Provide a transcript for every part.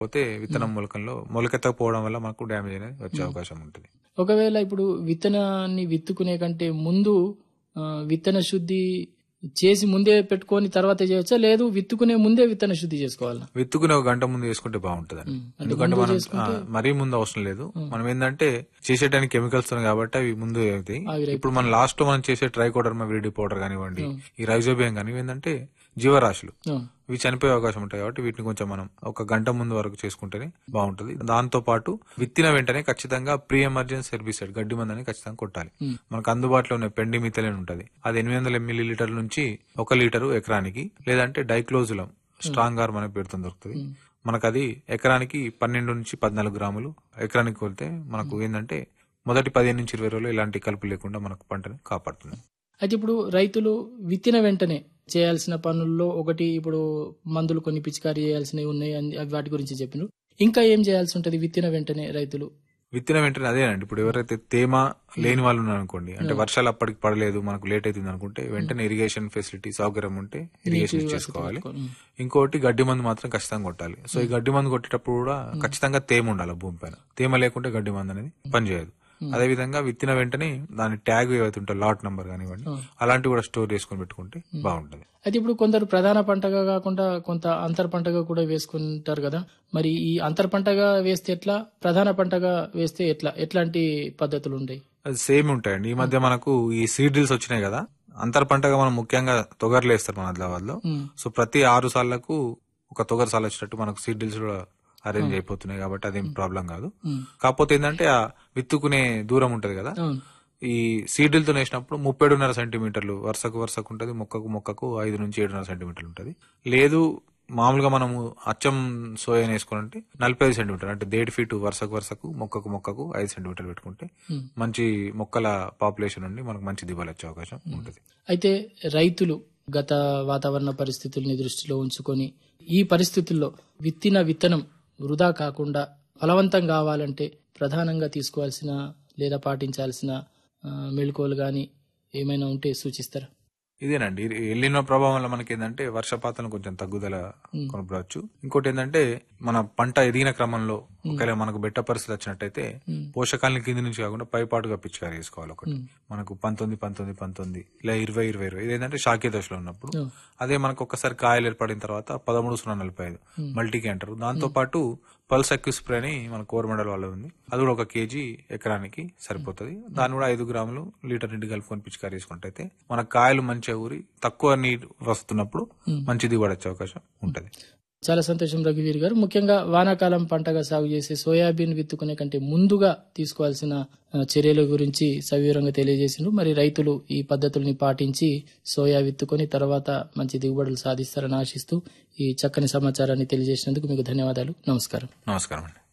పోతే విత్తనం మొలకల్లో మొలకెత్తకపోవడం వల్ల మనకు డ్యామేజ్ అనేది వచ్చే అవకాశం ఉంటుంది ఒకవేళ ఇప్పుడు విత్తనాన్ని విత్తుకునే కంటే ముందు ఆ, విత్తన శుద్ధి చేసి ముందే పెట్టుకొని తర్వాత చేయొచ్చా లేదు విత్తుకునే ముందే విత్తన శుద్ధి చేసుకోవాలా విత్తుకునే ఒక గంట ముందు వేసుకుంటే బాగుంటుంది ఉమ్. అంటే ఎందుకంటే ముందు మనం చేసుకుంటే- ఆ, మరీ ముందు అవసరం లేదు మనం ఏంటంటే చేసేటానికి కెమికల్స్ ఉన్నాయి కాబట్టి అవి ముందు అవుతాయి ఆవిరైపోతాయి. ఇప్పుడు మనం లాస్ట్ లో మనం చేసే ట్రైకోడర్మా విరిడి పౌడర్ కానివ్వండి ఈ రైజోబియం కానీ ఏంటంటే జీవరాశులు ఆ, ఇవి చనిపోయే అవకాశం ఉంటాయి కాబట్టి వీటిని కొంచెం మనం ఒక గంట ముందు వరకు చేసుకుంటేనే బాగుంటుంది దాంతో పాటు విత్తిన వెంటనే ఖచ్చితంగా ప్రీ ఎమర్జెన్సీ హెర్బిసైడ్ గడ్డి మందని ఖచ్చితంగా కొట్టాలి ఉమ్. మనకు అందుబాటులో ఉన్న పెండి మిథలైన్ ఉంటుంది అది ఎనిమిది వందల మిల్లీ లీటర్ నుంచి ఒక లీటరు ఎకరానికి లేదంటే డైక్లోజులం స్ట్రాంగ్ ఆర్మ్ అనే పేరుతో దొరుకుతుంది మనకు అది ఎకరానికి పన్నెండు నుంచి పద్నాలుగు గ్రాములు ఎకరానికి కొలితే మనకు ఏంటంటే మొదటి పదిహేను నుంచి ఇరవై రోజులు ఎలాంటి కలుపు లేకుండా మనకు పంటని కాపాడుతుంది అయితే ఇప్పుడు రైతులు విత్తిన వెంటనే చేయాల్సిన పనుల్లో ఒకటి ఇప్పుడు మందులు కొన్ని పిచికారీ చేయాల్సినవి ఉన్నాయి అని అవి వాటి గురించి చెప్పిన ఇంకా ఏం చేయాల్సి ఉంటది విత్తిన వెంటనే రైతులు విత్తిన వెంటనే అదేనండి ఇప్పుడు ఎవరైతే తేమ లేని వాళ్ళు ఉన్నారు అనుకోండి అంటే వర్షాలు అప్పటికి పడలేదు మనకు లేట్ అవుతుంది అనుకుంటే వెంటనే ఇరిగేషన్ ఫెసిలిటీ సౌకర్యం ఉంటే ఇరిగేషన్ చేసుకోవాలి ఉమ్. ఇంకోటి గడ్డి మందు మాత్రం ఖచ్చితంగా కొట్టాలి సో ఈ గడ్డి మందు కొట్టేటప్పుడు కూడా ఖచ్చితంగా తేమ ఉండాలి భూమి పైన తేమ లేకుంటే గడ్డి మందు అనేది పనిచేయదు అదే విధంగా విత్తిన వెంటనే దాని ట్యాగ్ ఏవైతే ఉంటుందో లాట్ నంబర్ కానివ్వండి అలాంటివి కూడా స్టోర్ చేసుకొని పెట్టుకుంటే బాగుంటుంది అయితే ఇప్పుడు కొందరు ప్రధాన పంటగా కాకుండా కొంత అంతర్ పంటగా కూడా వేసుకుంటారు కదా మరి ఈ అంతర్ పంటగా వేస్తే ఎట్లా ప్రధాన పంటగా వేస్తే ఎట్లా ఎట్లాంటి పద్ధతులు ఉంటాయి అది సేమ్ ఉంటాయండి ఈ మధ్య మనకు ఈ సీడ్ డ్రిల్స్ వచ్చినాయి కదా అంతర్ పంటగా మనం ముఖ్యంగా తొగర్లు వేస్తారు మన ఆదిలాబాద్ లో ఉమ్. సో ప్రతి ఆరు సార్లకు ఒక తొగరు సార్లు వచ్చినట్టు మనకు సీడ్ డ్రిల్స్ కూడా అరేంజ్ అయిపోతున్నాయి కాబట్టి అదేం ప్రాబ్లం కాదు ఉమ్. కాకపోతే ఏంటంటే ఆ విత్తుకునే దూరం ఉంటది కదా అవును ఈ సీడ్లతో వేసినప్పుడు ముప్పేడున్నర సెంటీమీటర్లు వరుసకు వరుసకు ఉంటది మొక్కకు మొక్కకు ఐదు నుంచి ఏడున్నర సెంటీమీటర్లు ఉంటది లేదు మామూలుగా మనము అచ్చం సోయా వేసుకోవాలంటే నలభై ఐదు సెంటీమీటర్ అంటే దేడ్ ఫీట్ వరుసకు వరుసకు మొక్కకు మొక్కకు ఐదు సెంటీమీటర్లు పెట్టుకుంటే ఉమ్. మంచి మొక్కల పాపులేషన్ ఉండి మనకు మంచి దిగుబడి వచ్చే అవకాశం ఉంటుంది అయితే రైతులు గత వాతావరణ పరిస్థితుల్ని దృష్టిలో ఉంచుకొని ఈ పరిస్థితుల్లో విత్తిన విత్తనం వృధా కాకుండా ఫలవంతం కావాలంటే ప్రధానంగా తీసుకోవాల్సిన లేదా పాటించాల్సిన ఆ, మెళుకువలు గాని ఏమైనా ఉంటే సూచిస్తారా ఇదేనండి ఎల్లిన ప్రభావం వల్ల మనకి ఏంటంటే వర్షపాతం కొంచెం తగ్గుదల కొనపడవచ్చు ఇంకోటి ఏంటంటే మన పంట ఎదిగిన క్రమంలో ఒకవేళ మనకు బెట్ట పరిస్థితి వచ్చినట్టయితే పోషకాలని కింది నుంచి కాకుండా పైపాటుగా పిచికారి చేసుకోవాలి ఒకటి మనకు పంతొమ్మిది పంతొమ్మిది పంతొమ్మిది ఇలా ఇరవై ఇరవై ఇరవై ఇదేంటంటే షాకీ దశలో ఉన్నప్పుడు ఉమ్. అదే మనకు ఒక్కసారి కాయలు ఏర్పడిన తర్వాత పదమూడు సున్నా నలభై ఐదు మల్టీకి అంటారు దాంతో పాటు పల్స్ అక్యూ స్ప్రే అని మన కోరమండల్ వాళ్ళ ఉంది అది కూడా ఒక కేజీ ఎకరానికి సరిపోతుంది దాన్ని కూడా ఐదు గ్రాములు లీటర్ నీటి కలుపుకొని పిచికారి చేసుకుంటే మన కాయలు మంచిగా ఊరి తక్కువ నీరు వస్తున్నప్పుడు మంచి దిగుబడి వచ్చే అవకాశం ఉంటది చాలా సంతోషం రఘువీర్ గారు ముఖ్యంగా వానాకాలం పంటగా సాగు చేసే సోయాబీన్ విత్తుకునే కంటే ముందుగా తీసుకోవాల్సిన ఆ, చర్యల గురించి సవివరంగా తెలియజేసిండ్రు మరి రైతులు ఈ పద్ధతుల్ని పాటించి సోయా విత్తుకొని తర్వాత మంచి దిగుబడులు సాధిస్తారని ఆశిస్తూ ఈ చక్కని సమాచారాన్ని తెలియజేసినందుకు మీకు ధన్యవాదాలు నమస్కారం నమస్కారం అండి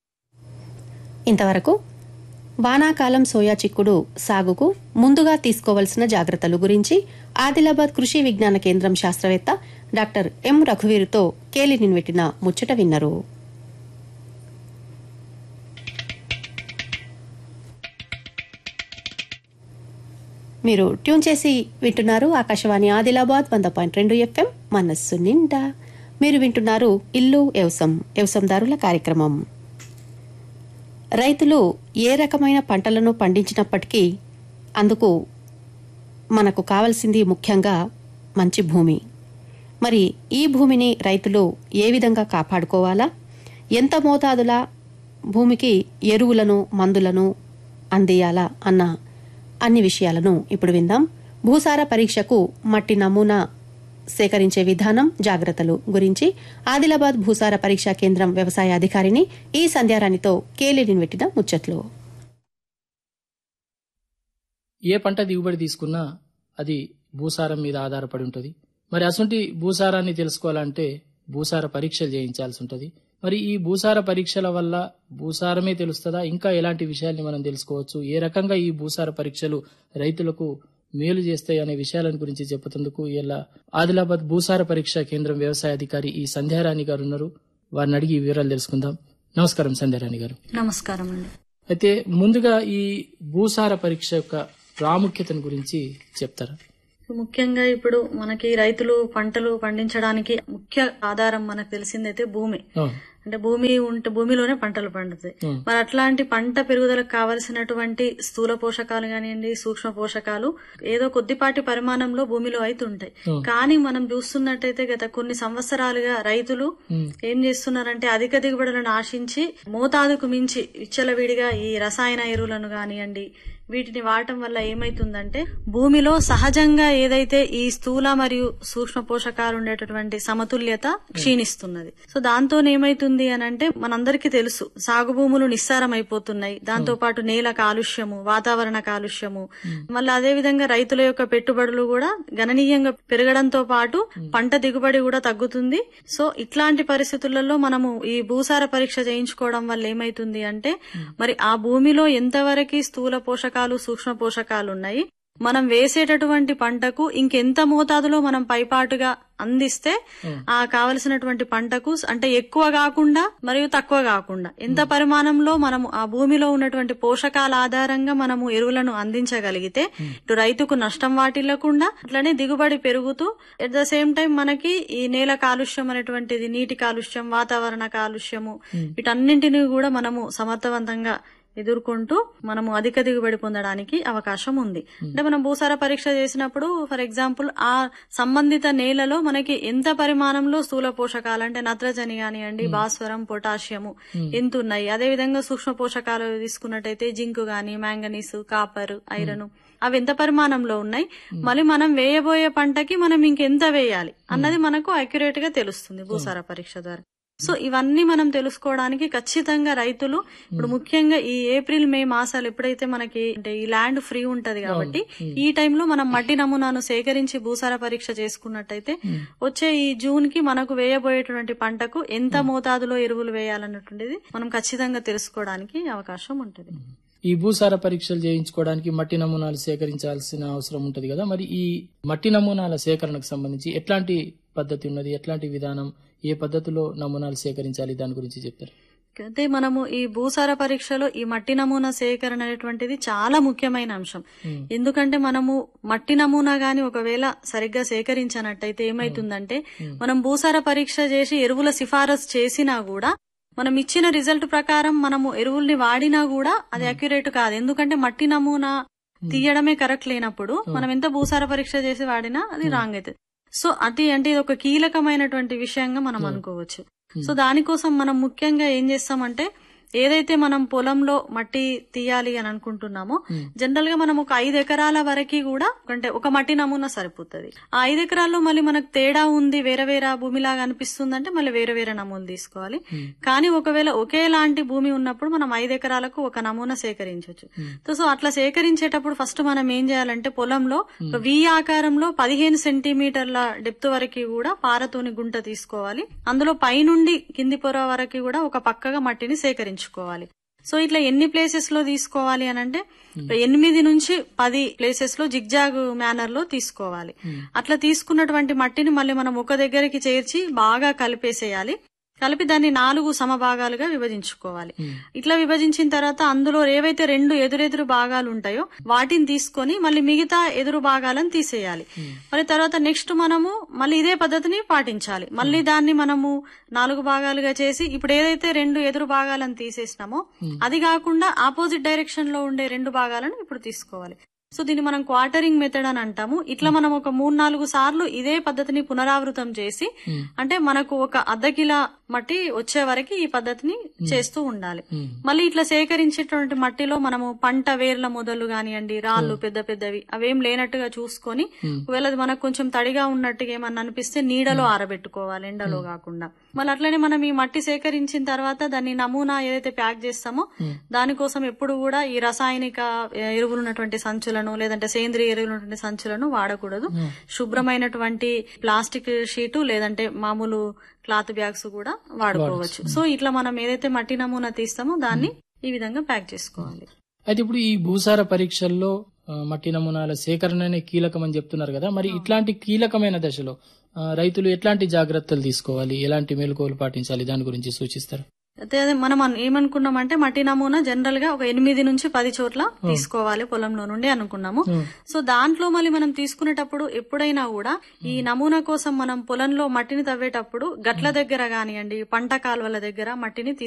ఇంతవరకు వానాకాలం సోయా చిక్కుడు సాగుకు ముందుగా తీసుకోవలసిన జాగ్రత్తలు గురించి ఆదిలాబాద్ కృషి విజ్ఞాన కేంద్రం శాస్త్రవేత్త డాక్టర్ ఎం రఘువీరుతో కేలి నిన్వెట్టిన ముచ్చట విన్నరు మీరు ట్యూన్ చేసి వింటున్నారు ఆకాశవాణి ఆదిలాబాద్ వంద పాయింట్ రెండు ఎఫ్ఎం మనస్సు నిండా మీరు వింటున్నారు ఇల్లు వ్యవసం వ్యవసందారుల కార్యక్రమం రైతులు ఏ రకమైన పంటలను పండించినప్పటికీ అందుకు మనకు కావలసింది ముఖ్యంగా మంచి భూమి మరి ఈ భూమిని రైతులు ఏ విధంగా కాపాడుకోవాలా ఎంత మోతాదుల భూమికి ఎరువులను మందులను అందియాలా అన్న అన్ని విషయాలను ఇప్పుడు విందాం భూసార పరీక్షకు మట్టి నమూనా సేకరించే విధానం జాగ్రత్తలు గురించి ఆదిలాబాద్ భూసార పరీక్షా కేంద్రం వ్యవసాయ అధికారిని ఈ సంధ్యారాణితో కేలిడిని పెట్టిన ముచ్చట్లు ఏ పంట దిగుబడి తీసుకున్నా అది భూసారం మీద ఆధారపడి ఉంటుంది మరి అసొంటి భూసారాన్ని తెలుసుకోవాలంటే భూసార పరీక్షలు చేయించాల్సి ఉంటుంది మరి ఈ భూసార పరీక్షల వల్ల భూసారమే తెలుస్తుందా ఇంకా ఎలాంటి విషయాల్ని మనం తెలుసుకోవచ్చు ఏ రకంగా ఈ భూసార పరీక్షలు రైతులకు మేలు చేస్తాయి అనే విషయాల గురించి చెప్పుతందుకు ఇలా ఆదిలాబాద్ భూసార పరీక్షా కేంద్రం వ్యవసాయ అధికారి ఈ సంధ్యారాణి గారు ఉన్నారు వారిని అడిగి ఈ వివరాలు తెలుసుకుందాం నమస్కారం సంధ్యారాణి గారు నమస్కారం అండి అయితే ముందుగా ఈ భూసార పరీక్ష యొక్క ప్రాముఖ్యతను గురించి చెప్తారా ముఖ్యంగా ఇప్పుడు మనకి రైతులు పంటలు పండించడానికి ముఖ్య ఆధారం మనకు తెలిసిందైతే భూమి అవును. అంటే భూమి ఉంటే భూమిలోనే పంటలు పండుతాయి ఉమ్. మరి అట్లాంటి పంట పెరుగుదలకు కావలసినటువంటి స్థూల పోషకాలు కానివ్వండి సూక్ష్మ పోషకాలు ఏదో కొద్దిపాటి పరిమాణంలో భూమిలో అయితే ఉంటాయి ఉమ్. కానీ మనం చూస్తున్నట్టయితే గత కొన్ని సంవత్సరాలుగా రైతులు ఉమ్. ఏం చేస్తున్నారంటే అధిక దిగుబడులను ఆశించి మోతాదుకు మించి విచ్చలవిడిగా ఈ రసాయన ఎరువులను కానివ్వండి వీటిని వాడటం వల్ల ఏమైతుందంటే భూమిలో సహజంగా ఏదైతే ఈ స్థూల మరియు సూక్ష్మ పోషకాలు ఉండేటటువంటి సమతుల్యత క్షీణిస్తున్నది సో దాంతో ఏమైతుంది అని అంటే మనందరికీ తెలుసు సాగు భూములు నిస్సారం అయిపోతున్నాయి దాంతో పాటు నేల కాలుష్యము వాతావరణ కాలుష్యము మళ్ళీ అదే విధంగా రైతుల యొక్క పెట్టుబడులు కూడా గణనీయంగా పెరగడంతో పాటు పంట దిగుబడి కూడా తగ్గుతుంది సో ఇట్లాంటి పరిస్థితులలో మనము ఈ భూసార పరీక్ష చేయించుకోవడం వల్ల ఏమైతుంది అంటే మరి ఆ భూమిలో ఎంతవరకు స్థూల పోషకాలు సూక్ష్మ పోషకాలు ఉన్నాయి మనం వేసేటటువంటి పంటకు ఇంకెంత మోతాదులో మనం పైపాటుగా అందిస్తే ఆ కావలసినటువంటి పంటకు అంటే ఎక్కువ కాకుండా మరియు తక్కువ కాకుండా ఎంత పరిమాణంలో మనము ఆ భూమిలో ఉన్నటువంటి పోషకాల ఆధారంగా మనము ఎరువులను అందించగలిగితే ఇటు రైతుకు నష్టం వాటిల్లకుండా అట్లనే దిగుబడి పెరుగుతూ ఎట్ ద సేమ్ టైం మనకి ఈ నేల కాలుష్యం అనేటువంటిది నీటి కాలుష్యం వాతావరణ కాలుష్యము వీటన్నింటినీ కూడా మనము సమర్థవంతంగా ఎదుర్కొంటూ మనము అధిక దిగుబడి పొందడానికి అవకాశం ఉంది అంటే మనం భూసార పరీక్ష చేసినప్పుడు ఫర్ ఎగ్జాంపుల్ ఆ సంబంధిత నేలలో మనకి ఎంత పరిమాణంలో స్థూల పోషకాలు అంటే నత్రజని కానివ్వండి భాస్వరం పొటాషియము ఎంత ఉన్నాయి అదే విధంగా సూక్ష్మ పోషకాలు తీసుకున్నట్టయితే జింక్ గాని మ్యాంగనీస్ కాపర్ ఐరన్ అవి ఎంత పరిమాణంలో ఉన్నాయి మళ్ళీ మనం వేయబోయే పంటకి మనం ఇంకెంత వేయాలి అన్నది మనకు అక్యురేట్ గా తెలుస్తుంది భూసార పరీక్ష ద్వారా సో ఇవన్నీ మనం తెలుసుకోవడానికి ఖచ్చితంగా రైతులు ఇప్పుడు ముఖ్యంగా ఈ ఏప్రిల్ మే మాసాలు ఎప్పుడైతే మనకి అంటే ఈ ల్యాండ్ ఫ్రీ ఉంటది కాబట్టి ఈ టైంలో మనం మట్టి నమూనాను సేకరించి భూసార పరీక్ష చేసుకున్నట్టయితే వచ్చే ఈ జూన్ కి మనకు వేయబోయేటువంటి పంటకు ఎంత మోతాదులో ఎరువులు వేయాలన్నటువంటిది మనం ఖచ్చితంగా తెలుసుకోవడానికి అవకాశం ఉంటుంది ఈ భూసార పరీక్షలు చేయించుకోవడానికి మట్టి నమూనాలు సేకరించాల్సిన అవసరం ఉంటది కదా మరి ఈ మట్టి నమూనాల సేకరణకు సంబంధించి ఎట్లాంటి పద్ధతి ఉన్నది ఎట్లాంటి విధానం ఏ పద్ధతిలో నమూనాలు సేకరించాలి దాని గురించి చెప్తారు అయితే మనము ఈ భూసార పరీక్షలో ఈ మట్టి నమూనా సేకరణ అనేటువంటిది చాలా ముఖ్యమైన అంశం ఎందుకంటే మనము మట్టి నమూనా గాని ఒకవేళ సరిగ్గా సేకరించనట్టయితే ఏమైతుందంటే మనం భూసార పరీక్ష చేసి ఎరువుల సిఫారసు చేసినా కూడా మనం ఇచ్చిన రిజల్ట్ ప్రకారం మనము ఎరువుల్ని వాడినా కూడా అది అక్యురేట్ కాదు ఎందుకంటే మట్టి నమూనా తీయడమే కరెక్ట్ లేనప్పుడు మనం ఎంత భూసార పరీక్ష చేసి వాడినా అది రాంగ్ అవుతుంది సో అది అంటే ఇది ఒక కీలకమైనటువంటి విషయంగా మనం అనుకోవచ్చు సో దానికోసం మనం ముఖ్యంగా ఏం చేస్తామంటే ఏదైతే మనం పొలంలో మట్టి తీయాలి అని అనుకుంటున్నామో జనరల్ గా మనం ఒక ఐదు ఎకరాల వరకు కూడా అంటే ఒక మట్టి నమూనా సరిపోతుంది ఆ ఐదు ఎకరాల్లో మళ్ళీ మనకు తేడా ఉంది వేరే వేరే భూమిలాగా అనిపిస్తుందంటే మళ్ళీ వేరే వేరే నమూనాలు తీసుకోవాలి కానీ ఒకవేళ ఒకేలాంటి భూమి ఉన్నప్పుడు మనం ఐదు ఎకరాలకు ఒక నమూనా సేకరించవచ్చు సో అట్లా సేకరించేటప్పుడు ఫస్ట్ మనం ఏం చేయాలంటే పొలంలో ఒక వి ఆకారంలో పదిహేను సెంటీమీటర్ల డెప్త్ వరకు కూడా పారతోని గుంట తీసుకోవాలి అందులో పైనుండి కింది పొర వరకు కూడా ఒక పక్కగా మట్టిని సేకరించుకోవాలి సో ఇట్లా ఎన్ని ప్లేసెస్ లో తీసుకోవాలి అని అంటే ఎనిమిది నుంచి పది ప్లేసెస్ లో జిగ్జాగ్ మేనర్ లో తీసుకోవాలి అట్లా తీసుకున్నటువంటి మట్టిని మళ్ళీ మనం ఒక దగ్గరికి చేర్చి బాగా కలిపేసేయాలి కలిపి దాన్ని నాలుగు సమభాగాలుగా విభజించుకోవాలి ఇట్లా విభజించిన తర్వాత అందులో ఏవైతే రెండు ఎదురెదురు భాగాలు ఉంటాయో వాటిని తీసుకొని మళ్ళీ మిగతా ఎదురు భాగాలను తీసేయాలి మరి తర్వాత నెక్స్ట్ మనము మళ్ళీ ఇదే పద్ధతిని పాటించాలి మళ్ళీ దాన్ని మనము నాలుగు భాగాలుగా చేసి ఇప్పుడు ఏదైతే రెండు ఎదురు భాగాలను తీసేసినామో అది కాకుండా ఆపోజిట్ డైరెక్షన్ లో ఉండే రెండు భాగాలను ఇప్పుడు తీసుకోవాలి సో దీన్ని మనం క్వార్టరింగ్ మెథడ్ అని అంటాము ఇట్లా మనం ఒక మూడు నాలుగు సార్లు ఇదే పద్ధతిని పునరావృతం చేసి అంటే మనకు ఒక అర్ధ కిలో మట్టి వచ్చే వరకు ఈ పద్ధతిని చేస్తూ ఉండాలి మళ్ళీ ఇట్లా సేకరించేటువంటి మట్టిలో మనము పంట వేర్ల మొదలు కానివ్వండి రాళ్ళు పెద్ద పెద్దవి అవేం లేనట్టుగా చూసుకొని ఒకవేళ అది మనకు కొంచెం తడిగా ఉన్నట్టుగా ఏమన్నా అనిపిస్తే నీడలో ఆరబెట్టుకోవాలి ఎండలో కాకుండా మళ్ళీ అట్లనే మనం ఈ మట్టి సేకరించిన తర్వాత దాన్ని నమూనా ఏదైతే ప్యాక్ చేస్తామో దానికోసం ఎప్పుడు కూడా ఈ రసాయనిక ఎరువులు ఉన్నటువంటి సంచులను లేదంటే సేంద్రియ ఎరువులు ఉన్నటువంటి సంచులను వాడకూడదు శుభ్రమైనటువంటి ప్లాస్టిక్ షీటు లేదంటే మామూలు క్లాత్ బ్యాగ్స్ కూడా వాడుకోవచ్చు సో ఇట్లా మనం ఏదైతే మట్టి నమూనా తీస్తామో దాన్ని ఈ విధంగా ప్యాక్ చేసుకోవాలి అయితే ఇప్పుడు ఈ భూసార పరీక్షల్లో ఆ, మట్టి నమూనాల సేకరణనే కీలకమని చెప్తున్నారు కదా మరి ఇట్లాంటి కీలకమైన దశలో ఆ, రైతులు ఎట్లాంటి జాగ్రత్తలు తీసుకోవాలి ఎలాంటి మెలకువలు పాటించాలి దాని గురించి సూచిస్తారు అయితే అదే మనం అన్- ఏమనుకున్నామంటే మట్టి నమూనా జనరల్ గా ఒక ఎనిమిది నుంచి పది చోట్ల తీసుకోవాలి పొలంలో నుండి అనుకున్నాము సో దాంట్లో మళ్ళీ మనం తీసుకునేటప్పుడు ఎప్పుడైనా కూడా ఈ నమూనా కోసం మనం పొలంలో మట్టిని తవ్వేటప్పుడు గట్ల దగ్గర కానివ్వండి పంట కాలువల దగ్గర మట్టిని